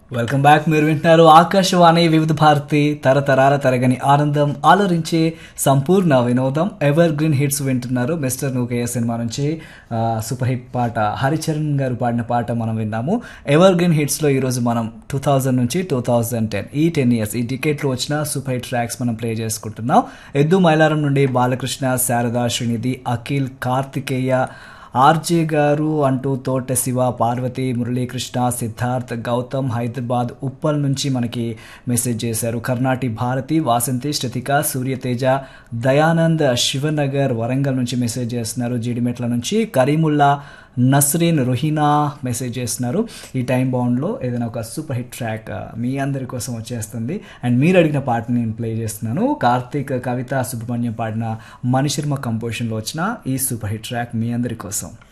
welcome back మీరు వింటున్నారు ఆకాశవాణి వివిధ భారతి తరతరాల తరగని ఆనందం ఆలోచించే సంపూర్ణ వినోదం ఎవర్ గ్రీన్ హిట్స్ వింటున్నారు మిస్టర్ నూకయ్య సినిమా నుంచి ఆ, సూపర్ హిట్ పాట హరిచరణ్ గారు పాడిన పాట మనం విన్నాము ఎవర్ గ్రీన్ హిట్స్లో ఈరోజు మనం టూ థౌజండ్ నుంచి టూ థౌజండ్ టెన్ ఈ టెన్ ఇయర్స్ ఈ టికెట్లో వచ్చిన సూపర్ హిట్ ట్రాక్స్ మనం ప్లే చేసుకుంటున్నాం ఎద్దు మైలారం నుండి బాలకృష్ణ శారదా శ్రీనిధి అఖిల్ కార్తికేయ ఆర్జే గారు అంటూ తోట శివ పార్వతి మురళీకృష్ణ సిద్ధార్థ్ గౌతమ్ హైదరాబాద్ ఉప్పల్ నుంచి మనకి మెసేజ్ చేశారు కర్ణాటి భారతి వాసంతి శృతిక సూర్యతేజ దయానంద్ శివనగర్ వరంగల్ నుంచి మెసేజ్ చేస్తున్నారు జీడిమెట్ల నుంచి కరీముల్లా నస్రీన్ రుహీనా మెసేజ్ చేస్తున్నారు ఈ టైం బౌండ్లో ఏదైనా ఒక సూపర్ హిట్ ట్రాక్ ఆ, మీ అందరి కోసం వచ్చేస్తుంది అండ్ మీరు అడిగిన పాటని నేను ప్లే చేస్తున్నాను కార్తీక్ కవిత సుబ్రహ్మణ్యం పాడిన మణిశర్మ కంపోజిషన్లో వచ్చిన ఈ సూపర్ హిట్ ట్రాక్ మీ అందరి కోసం